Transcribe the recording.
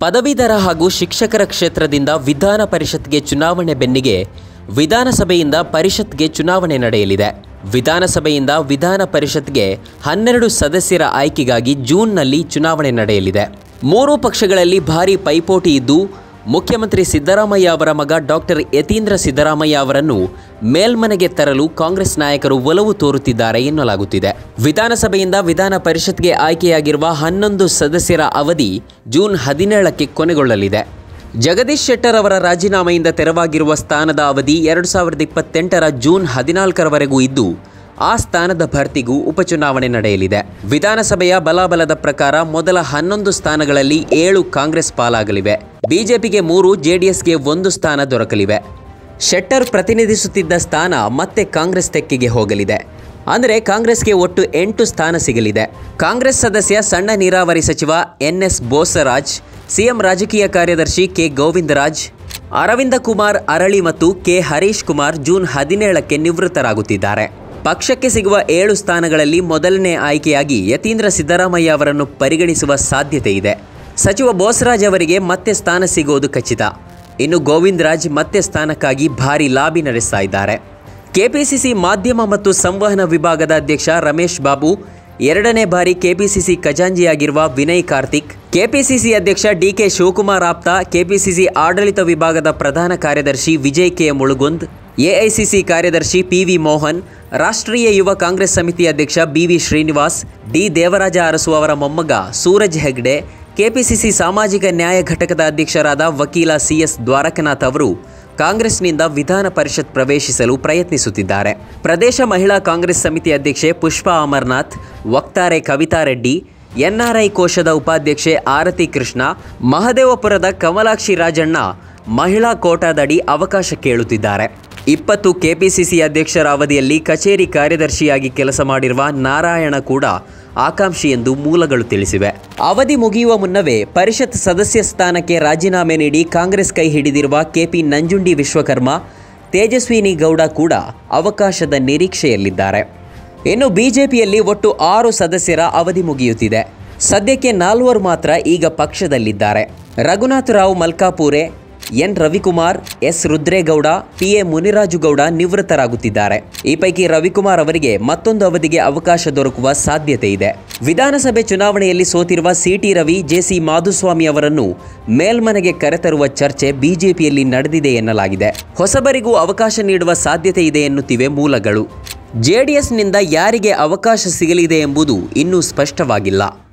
ಪದವೀಧರ ಹಾಗೂ ಶಿಕ್ಷಕರ ಕ್ಷೇತ್ರದಿಂದ ವಿಧಾನ ಪರಿಷತ್ಗೆ ಚುನಾವಣೆ ಬೆನ್ನಿಗೆ ವಿಧಾನಸಭೆಯಿಂದ ಪರಿಷತ್ಗೆ ಚುನಾವಣೆ ನಡೆಯಲಿದೆ ವಿಧಾನಸಭೆಯಿಂದ ವಿಧಾನ ಪರಿಷತ್ಗೆ ಹನ್ನೆರಡು ಸದಸ್ಯರ ಆಯ್ಕೆಗಾಗಿ ಜೂನ್ನಲ್ಲಿ ಚುನಾವಣೆ ನಡೆಯಲಿದೆ ಮೂರೂ ಪಕ್ಷಗಳಲ್ಲಿ ಭಾರೀ ಪೈಪೋಟಿ ಇದ್ದು ಮುಖ್ಯಮಂತ್ರಿ ಸಿದ್ದರಾಮಯ್ಯ ಅವರ ಮಗ ಡಾಕ್ಟರ್ ಯತೀಂದ್ರ ಸಿದ್ದರಾಮಯ್ಯ ಅವರನ್ನು ಮೇಲ್ಮನೆಗೆ ತರಲು ಕಾಂಗ್ರೆಸ್ ನಾಯಕರು ಒಲವು ತೋರುತ್ತಿದ್ದಾರೆ ಎನ್ನಲಾಗುತ್ತಿದೆ ವಿಧಾನಸಭೆಯಿಂದ ವಿಧಾನ ಪರಿಷತ್ಗೆ ಆಯ್ಕೆಯಾಗಿರುವ ಹನ್ನೊಂದು ಸದಸ್ಯರ ಅವಧಿ ಜೂನ್ ಹದಿನೇಳಕ್ಕೆ ಕೊನೆಗೊಳ್ಳಲಿದೆ ಜಗದೀಶ್ ಶೆಟ್ಟರ್ ಅವರ ರಾಜೀನಾಮೆಯಿಂದ ತೆರವಾಗಿರುವ ಸ್ಥಾನದ ಅವಧಿ ಎರಡು ಸಾವಿರದ ಇಪ್ಪತ್ತೆಂಟರ ಜೂನ್ ಹದಿನಾಲ್ಕರವರೆಗೂ ಇದ್ದು ಆ ಸ್ಥಾನದ ಭರ್ತಿಗೂ ಉಪಚುನಾವಣೆ ನಡೆಯಲಿದೆ ವಿಧಾನಸಭೆಯ ಬಲಾಬಲದ ಪ್ರಕಾರ ಮೊದಲ ಹನ್ನೊಂದು ಸ್ಥಾನಗಳಲ್ಲಿ ಏಳು ಕಾಂಗ್ರೆಸ್ ಪಾಲಾಗಲಿವೆ ಬಿಜೆಪಿಗೆ ಮೂರು ಜೆಡಿಎಸ್ಗೆ ಒಂದು ಸ್ಥಾನ ದೊರಕಲಿವೆ ಶೆಟ್ಟರ್ ಪ್ರತಿನಿಧಿಸುತ್ತಿದ್ದ ಸ್ಥಾನ ಮತ್ತೆ ಕಾಂಗ್ರೆಸ್ ತೆಕ್ಕೆಗೆ ಹೋಗಲಿದೆ ಅಂದರೆ ಕಾಂಗ್ರೆಸ್ಗೆ ಒಟ್ಟು ಎಂಟು ಸ್ಥಾನ ಸಿಗಲಿದೆ ಕಾಂಗ್ರೆಸ್ ಸದಸ್ಯ ಸಣ್ಣ ನೀರಾವರಿ ಸಚಿವ ಎನ್ಎಸ್ ಬೋಸರಾಜ್ ಸಿಎಂ ರಾಜಕೀಯ ಕಾರ್ಯದರ್ಶಿ ಕೆ ಗೋವಿಂದರಾಜ್ ಅರವಿಂದ ಕುಮಾರ್ ಅರಳಿ ಮತ್ತು ಕೆ ಹರೀಶ್ ಕುಮಾರ್ ಜೂನ್ ಹದಿನೇಳಕ್ಕೆ ನಿವೃತ್ತರಾಗುತ್ತಿದ್ದಾರೆ ಪಕ್ಷಕ್ಕೆ ಸಿಗುವ ಏಳು ಸ್ಥಾನಗಳಲ್ಲಿ ಮೊದಲನೇ ಆಯ್ಕೆಯಾಗಿ ಯತೀಂದ್ರ ಸಿದ್ದರಾಮಯ್ಯ ಅವರನ್ನು ಪರಿಗಣಿಸುವ ಸಾಧ್ಯತೆ ಇದೆ ಸಚಿವ ಬೋಸರಾಜ್ ಅವರಿಗೆ ಮತ್ತೆ ಸ್ಥಾನ ಸಿಗುವುದು ಖಚಿತ ಇನ್ನು ಗೋವಿಂದರಾಜ್ ಮತ್ತೆ ಸ್ಥಾನಕ್ಕಾಗಿ ಭಾರಿ ಲಾಬಿ ನಡೆಸ್ತಾ ಇದ್ದಾರೆ ಕೆಪಿಸಿಸಿ ಮಾಧ್ಯಮ ಮತ್ತು ಸಂವಹನ ವಿಭಾಗದ ಅಧ್ಯಕ್ಷ ರಮೇಶ್ ಬಾಬು ಎರಡನೇ ಬಾರಿ ಕೆಪಿಸಿಸಿ ಖಜಾಂಜಿಯಾಗಿರುವ ವಿನಯ್ ಕಾರ್ತಿಕ್ ಕೆಪಿಸಿಸಿ ಅಧ್ಯಕ್ಷ ಡಿಕೆ ಶಿವಕುಮಾರ್ ಆಪ್ತ ಕೆಪಿಸಿಸಿ ಆಡಳಿತ ವಿಭಾಗದ ಪ್ರಧಾನ ಕಾರ್ಯದರ್ಶಿ ವಿಜಯ್ ಕೆ ಮುಳುಗುಂದ್ ಎಐಸಿಸಿ ಕಾರ್ಯದರ್ಶಿ ಪಿವಿ ಮೋಹನ್ ರಾಷ್ಟ್ರೀಯ ಯುವ ಕಾಂಗ್ರೆಸ್ ಸಮಿತಿ ಅಧ್ಯಕ್ಷ ಬಿವಿ ಶ್ರೀನಿವಾಸ್ ಡಿ ದೇವರಾಜ ಅರಸು ಅವರ ಮೊಮ್ಮಗ ಸೂರಜ್ ಹೆಗ್ಡೆ ಕೆಪಿಸಿಸಿ ಸಾಮಾಜಿಕ ನ್ಯಾಯ ಘಟಕದ ಅಧ್ಯಕ್ಷರಾದ ವಕೀಲ ಸಿಎಸ್ ದ್ವಾರಕನಾಥ್ ಅವರು ಕಾಂಗ್ರೆಸ್ನಿಂದ ವಿಧಾನ ಪರಿಷತ್ ಪ್ರವೇಶಿಸಲು ಪ್ರಯತ್ನಿಸುತ್ತಿದ್ದಾರೆ ಪ್ರದೇಶ ಮಹಿಳಾ ಕಾಂಗ್ರೆಸ್ ಸಮಿತಿ ಅಧ್ಯಕ್ಷೆ ಪುಷ್ಪಾ ಅಮರ್ನಾಥ್ ವಕ್ತಾರೆ ಕವಿತಾ ರೆಡ್ಡಿ ಎನ್ಆರ್ಐ ಕೋಶದ ಉಪಾಧ್ಯಕ್ಷೆ ಆರತಿ ಕೃಷ್ಣ ಮಹದೇವಪುರದ ಕಮಲಾಕ್ಷಿ ರಾಜಣ್ಣ ಮಹಿಳಾ ಕೋಟಾದಡಿ ಅವಕಾಶ ಕೇಳುತ್ತಿದ್ದಾರೆ ಇಪ್ಪತ್ತು ಕೆಪಿಸಿಸಿ ಅಧ್ಯಕ್ಷರ ಅವಧಿಯಲ್ಲಿ ಕಚೇರಿ ಕಾರ್ಯದರ್ಶಿಯಾಗಿ ಕೆಲಸ ಮಾಡಿರುವ ನಾರಾಯಣ ಕೂಡ ಆಕಾಂಕ್ಷಿ ಎಂದು ಮೂಲಗಳು ತಿಳಿಸಿವೆ ಅವಧಿ ಮುಗಿಯುವ ಮುನ್ನವೇ ಪರಿಷತ್ ಸದಸ್ಯ ಸ್ಥಾನಕ್ಕೆ ರಾಜೀನಾಮೆ ನೀಡಿ ಕಾಂಗ್ರೆಸ್ ಕೈ ಹಿಡಿದಿರುವ ಕೆಪಿ ನಂಜುಂಡಿ ವಿಶ್ವಕರ್ಮ ತೇಜಸ್ವಿನಿ ಗೌಡ ಕೂಡ ಅವಕಾಶದ ನಿರೀಕ್ಷೆಯಲ್ಲಿದ್ದಾರೆ ಇನ್ನು ಬಿಜೆಪಿಯಲ್ಲಿ ಒಟ್ಟು ಆರು ಸದಸ್ಯರ ಅವಧಿ ಮುಗಿಯುತ್ತಿದೆ ಸದ್ಯಕ್ಕೆ ನಾಲ್ವರು ಮಾತ್ರ ಈಗ ಪಕ್ಷದಲ್ಲಿದ್ದಾರೆ Raghunath Rao Malkapure N Ravikumar S Rudregowda P A Munirajugowda ನಿವೃತ್ತರಾಗುತ್ತಿದ್ದಾರೆ ಈ ಪೈಕಿ ರವಿಕುಮಾರ್ ಅವರಿಗೆ ಮತ್ತೊಂದು ಅವಧಿಗೆ ಅವಕಾಶ ದೊರಕುವ ಸಾಧ್ಯತೆ ಇದೆ ವಿಧಾನಸಭೆ ಚುನಾವಣೆಯಲ್ಲಿ ಸೋತಿರುವ ಸಿಟಿ ರವಿ ಜೆಸಿ ಮಾಧುಸ್ವಾಮಿ ಅವರನ್ನು ಮೇಲ್ಮನೆಗೆ ಕರೆತರುವ ಚರ್ಚೆ ಬಿಜೆಪಿಯಲ್ಲಿ ನಡೆದಿದೆ ಎನ್ನಲಾಗಿದೆ ಹೊಸಬರಿಗೂ ಅವಕಾಶ ನೀಡುವ ಸಾಧ್ಯತೆ ಇದೆ ಎನ್ನುತ್ತಿವೆ ಮೂಲಗಳು ಜೆಡಿಎಸ್ನಿಂದ ಯಾರಿಗೆ ಅವಕಾಶ ಸಿಗಲಿದೆ ಎಂಬುದು ಇನ್ನೂ ಸ್ಪಷ್ಟವಾಗಿಲ್ಲ